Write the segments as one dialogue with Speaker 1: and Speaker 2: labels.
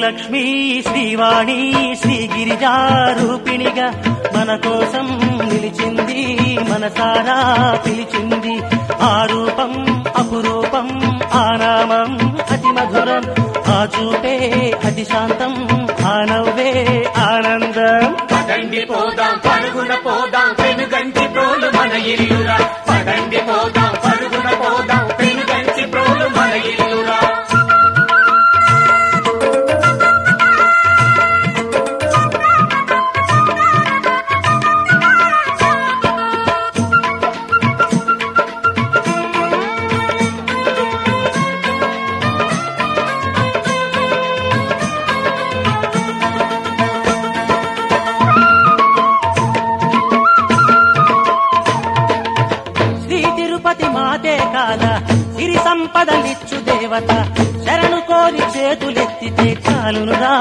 Speaker 1: శ్రీలక్ష్మి శ్రీవాణి శ్రీ గిరిజారూపిణిగా మన కోసం నిలిచింది మనసారా పిలిచింది ఆ రూపం అపురూపం ఆ నామం అతి మధురం ఆ చూపే అతి శాంతం ఆ నవ్వే ఆనందం
Speaker 2: పదండి పోదాం పరుగున పోదాం పెనుగంచి ప్రోలు మన ఇల్లురా పదండి పోదాం పరుగున పోదాం పెనుగంచి ప్రోలు మన ఇల్లురా
Speaker 1: శ్రీ తిరుపతి మాతే కాల సిరి సంపదలిచ్చు దేవత శరణు కోరి చేతులెత్తితే చాలునురా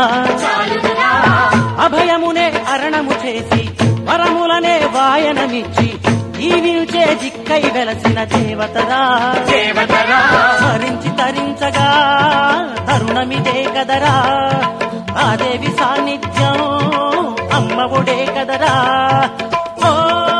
Speaker 1: అభయమునే అరణము చేసి వరములనే వాయనమిచ్చి దీవించే దిక్కై వెలసిన దేవతరా
Speaker 2: దేవతరా
Speaker 1: స్మరించి తరించగా తరుణమిదే కదరా ఆ దేవి సాన్నిధ్యం అమ్మ ఒడే కదరా ఓ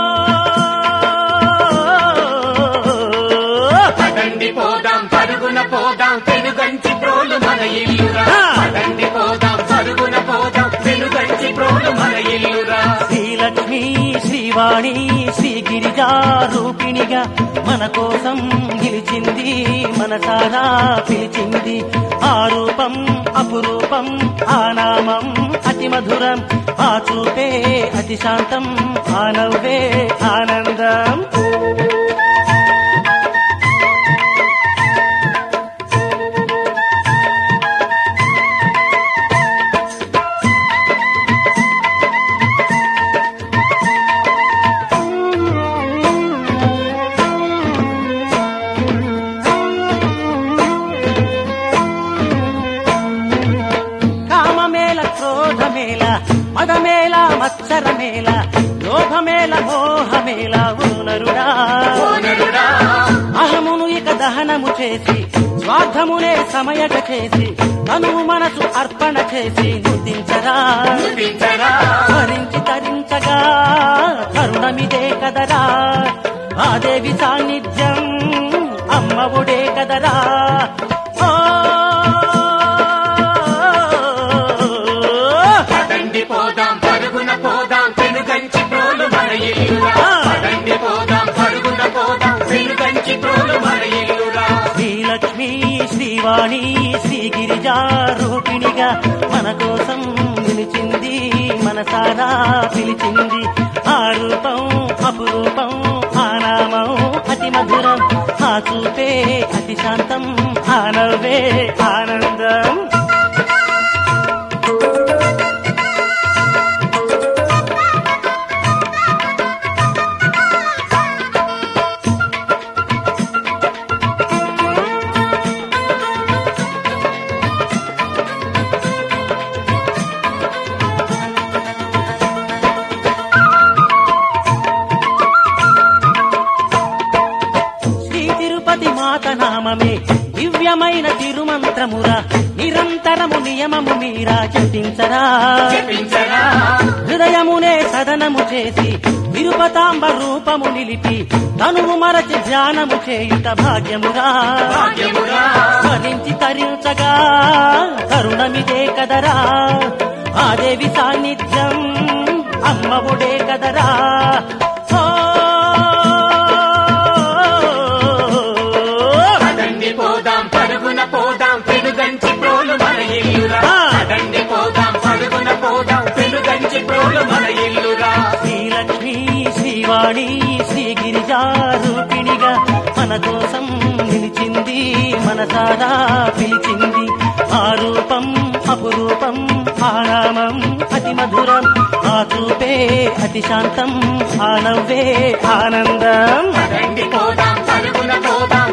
Speaker 2: పదండి పోదాం పరుగున పోదాం పెనుగంచి ప్రోలు మన ఇల్లురా పదండి పోదాం పరుగున పోదాం పెనుగంచి ప్రోలు మన ఇల్లురా
Speaker 1: శ్రీలక్ష్మి శ్రీవాణి శ్రీ గిరిజా రూపిణిగా మన కోసం నిలిచింది మనసారా పిలిచింది ఆ రూపం అపురూపం ఆ నామం అతి మధురం ఆ చూపే అతి శాంతం ఆ నవ్వే ఆనందం కామమేల క్రోధమేల మదమేల మత్సరమేల లోభమేల మోహమేల ఊనరుడా
Speaker 2: ఓనరుడా
Speaker 1: అహమును ఇక దహనము చేసి స్వార్థమునే సమయట చేసి తనువు మనసు అర్పణ చేసి నుతించరా
Speaker 2: చూపించరా
Speaker 1: స్మరించి తరించగా కరుణమిదే కదరా ఆ దేవి సాన్నిధ్యం అమ్మ ఒడే కదరా ఓ
Speaker 2: పదండి పోదాం పరుగున పోదాం పెనుగంచి ప్రోలు మన ఇల్లురా పదండి పోదాం పరుగున పోదాం పెనుగంచి ప్రోలు మన ఇల్లురా
Speaker 1: శ్రీలక్ష్మి శ్రీవాణి శ్రీ గిరిజా రూపిణిగా మన కోసం నిలిచింది మనసారా పిలిచింది ఆ రూపం అపురూపం ఆ నామం అతి మధురం ఆ చూపే అతి శాంతం ఆ నవ్వే ఆనందం శ్రీ తిరుపతి మాత నామమే దివ్యమైన తిరుమంత్రమురా నిరంతరము నియమము మీరా జపించరా
Speaker 2: చెప్పించరా
Speaker 1: హృదయమునే సదనము చేసి తిరుపతాంబ రూపము నిలిపి తనువు మరచి ధ్యానము చేయుట భాగ్యమురా
Speaker 2: భాగ్యమురా
Speaker 1: స్మరించి తరించగా కరుణమిదే కదరా ఆ దేవి సాన్నిధ్యం అమ్మ ఒడే కదరా ఓ
Speaker 2: పదండి పోదాం పరుగున పోదాం పెనుగంచి ప్రోలు మన ఇల్లురా పదండి పోదాం పరుగున పోదాం పెనుగంచి ప్రోలు మన ఇల్లురా
Speaker 1: శ్రీలక్ష్మి శ్రీవాణి శ్రీ గిరిజా రూపిణిగా మన కోసం నిలిచింది మనసారా పిలిచింది ఆ రూపం అపురూపం ఆ నామం అతి మధురం ఆ చూపే అతి శాంతం ఆ నవ్వే ఆనందం
Speaker 2: పదండి పోదాం పరుగున పోదాం